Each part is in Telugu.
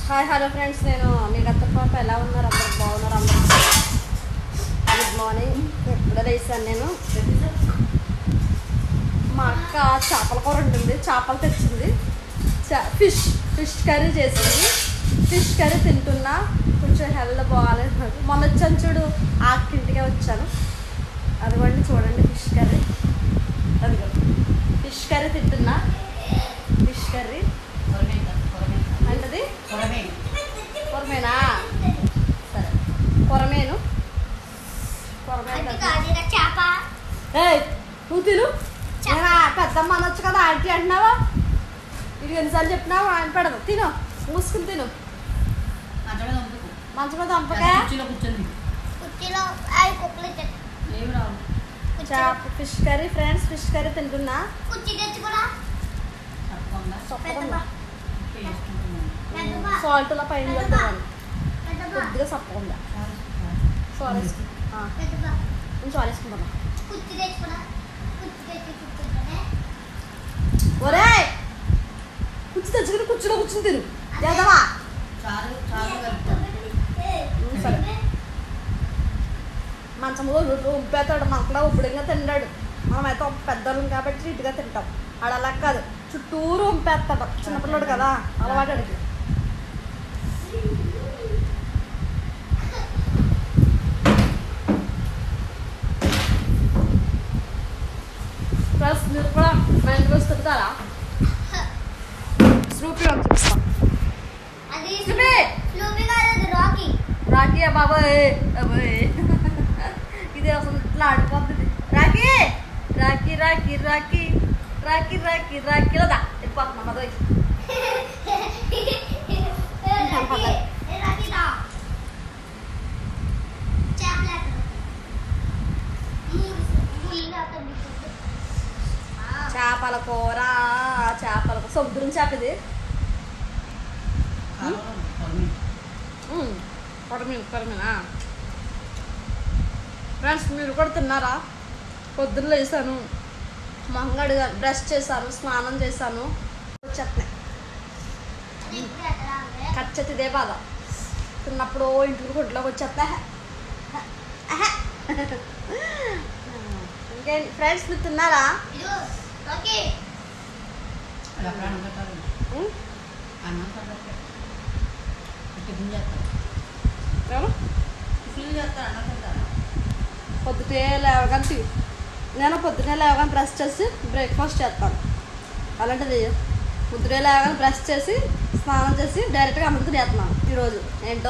హాయ్ హలో ఫ్రెండ్స్ నేను మీ పాప ఎలా ఉన్నారు అందరు బాగున్నారు అందరు గుడ్ మార్నింగ్ ఎప్పుడో లేసాను నేను మా అక్క చేపల కూర ఉంటుంది చేపలు తెచ్చింది చా- ఫిష్ ఫిష్ కర్రీ చేసింది ఫిష్ కర్రీ తింటున్నా కొంచెం హెల్త్ బాగాలేదు నాకు మొన్న వచ్చాను చూడు ఆకింటికే వచ్చాను అదిగోండి చూడండి ఫిష్ కర్రీ అదిగో ఫిష్ కర్రీ తింటున్నా ఫిష్ కర్రీ అంటది కొరమేనా సరే కొరమేను కొరమేను చేప ఏయ్ నువ్వు తిను నేను ఆ పెద్దమ్మ అనొచ్చు కదా ఆంటీ అంటున్నావా ఇది ఎన్నిసార్లు చెప్పినావు ఆయన పెడదు తిను మూసుకుని తిను మంచం మీద అంపకే కుర్చీలో అవి కుక్కలు చేప fish curry friends fish curry తింటున్నా కుర్చీ తెచ్చుకురా సప్పగా పెద్దమ్మ సాల్ట్ లా పైన వెళ్తున్నాను పెద్దమ్మ కొద్దిగా సప్పగా సారీ పెద్దమ్మ నేను సారీ వేసుకుంటాను కుర్చీ తెచ్చుకురా కుర్చీ తెచ్చి కూర్చుంటానే ఒరే కుర్చీ తెచ్చుకుని కుర్చీలో కూర్చుని తిను చేద్దామా సరే మంచంలో ఉంపేతాడు మనకులా ఉప్పుడుగా తింటాడు మనమైతే పెద్దోళ్ళం కాబట్టి ఇటుగా తింటాం ఆడ అలా కాదు చుట్టూరు ఉంపేస్తాడు చిన్నపిల్లడు కదా అలవాటు అడిగి ప్లస్ మీరు కూడా మా ఇంటికి వచ్చి తింటారా స్నూపీ అని చూపిస్తాం అది స్నూపీ స్లూపీ కాదు అది రాకీ రాఖీ బాబాయ్ అబ్బాయ్ ఇది అసలు ఇట్లా ఆడిపోతుంది రాఖీ రాఖీ రాఖీ రాఖీ రాఖీ రాఖీ రాఖీ లేదా వెళ్ళిపోతున్నా మదోయ్ ఏ రాకీదా చేపలు ఎక్కడ మూడు ముళ్ళు అతను చేపల కూర చేపల కూర సముద్రం చేప ఇది కొడమీ కొడమీనా ఫ్రెండ్స్ మీరు కూడా తిన్నారా పొద్దున్న లేసాను మొహంగడు బ్రష్ చేశాను స్నానం చేశాను వచ్చేస్తున్నాయి అది ఇప్పుడు ఎక్కడ ఉంది ఖచ్చిత ఇదే బాధ తిన్నప్పుడు ఇంటికి గుడ్లోకి వచ్చేస్తా ఇంకేంటి ఫ్రెండ్స్ మీరు తిన్నారా ఇదిగో రాకీ ఉం? ఎవరు పొద్దుటే లేవగానే టీ నేను పొద్దునే లేవగానే బ్రష్ చేసి బ్రేక్ఫాస్ట్ చేస్తాను అలాంటిది పొద్దునే లేవగానే బ్రష్ చేసి స్నానం చేసి డైరెక్ట్గా అమృతం చేస్తున్నాను ఈరోజు ఏంటో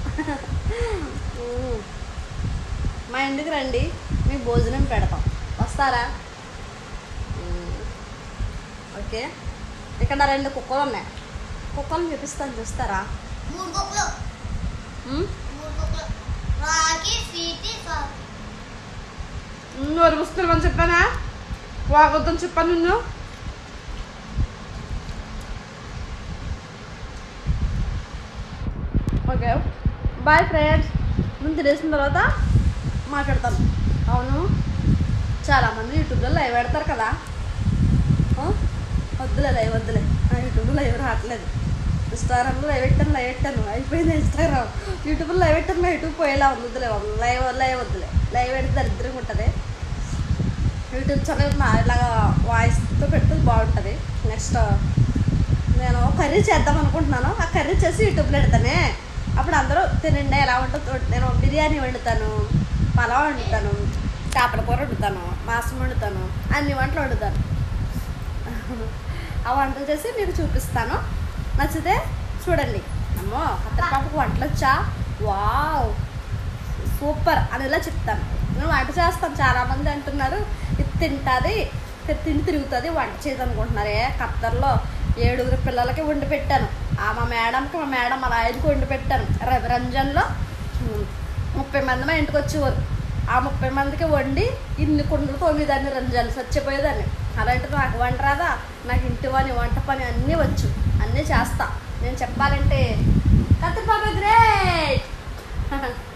ఉమ్. మా ఇంటికి రండి మీకు భోజనం పెడతాం వస్తారా ఉమ్. ఓకే ఇక్కడ రెండు కుక్కలు ఉన్నాయి కుక్కలు చూపిస్తాను చూస్తారా మూడు కుక్కలు ఉమ్? మూడు కుక్కలు రాకీ స్వీటీ సాకి నువ్వు అరుస్తున్నామని చెప్పానా వాగొద్దని చెప్పాను నిన్ను ఓకే బాయ్ ఫ్రెండ్స్ నేను తినేసిన తర్వాత మాట్లాడతాను అవును చాలామంది యూట్యూబ్లో లైవ్ పెడతారు కదా ఆ? వద్దులే లైవ్ వద్దులే నా యూట్యూబ్లో లైవ్ రావట్లేదు ఇన్స్టాగ్రామ్లో లైవ్ పెట్టాను లైవ్ పెట్టాను అయిపోయింది ఇన్స్టాగ్రామ్ యూట్యూబ్లో లైవ్ పెట్టాను నా యూట్యూబ్ పోయేలా ఉంది వద్దులే లైవ్ లైవ్ వద్దులే లైవ్ పెడితే దరిద్రంగా ఉంటుంది యూట్యూబ్ ఛానల్ మా ఇలాగా వాయిస్తో పెడితే బాగుంటుంది నెక్స్ట్ నేను కర్రీ చేద్దాం అనుకుంటున్నాను ఆ కర్రీ చేసి యూట్యూబ్లో పెడతానే అప్పుడు అందరూ తినండి ఎలా ఉంటుందో నేను బిర్యానీ వండుతాను పలావ్ వండుతాను చేపల కూర వండుతాను మాంసం వండుతాను అన్ని వంటలు వండుతాను ఆ వంటలు చేసి మీకు చూపిస్తాను నచ్చితే చూడండి అమ్మో అత్తపాపకు వంటలు వచ్చా వావ్ సూపర్ అని ఇలా చెప్తాను నేను వంట చేస్తాను చాలామంది అంటున్నారు ఇది తింటుంది తిని తిరుగుతుంది వంట చేయదు అనుకుంటున్నారు ఏ ఖత్తర్లో ఏడుగురు పిల్లలకి వండి పెట్టాను ఆ మా మేడంకి మా మేడం అలా ఐదుకి వండి పెట్టాను రవి రంజన్లో ఉమ్, ముప్పై మంది మా ఇంటికి వచ్చేవారు ఆ ముప్పై మందికి వండి ఇన్ని కుండలు తొమ్మిదాన్ని రంజాలు చచ్చిపోయేదాన్ని అలాంటిది నాకు వంట రాదా నాకు ఇంటి పని వంట పని అన్నీ వచ్చు అన్నీ చేస్తా నేను చెప్పాలంటే కత్తిపాప గ్రేట్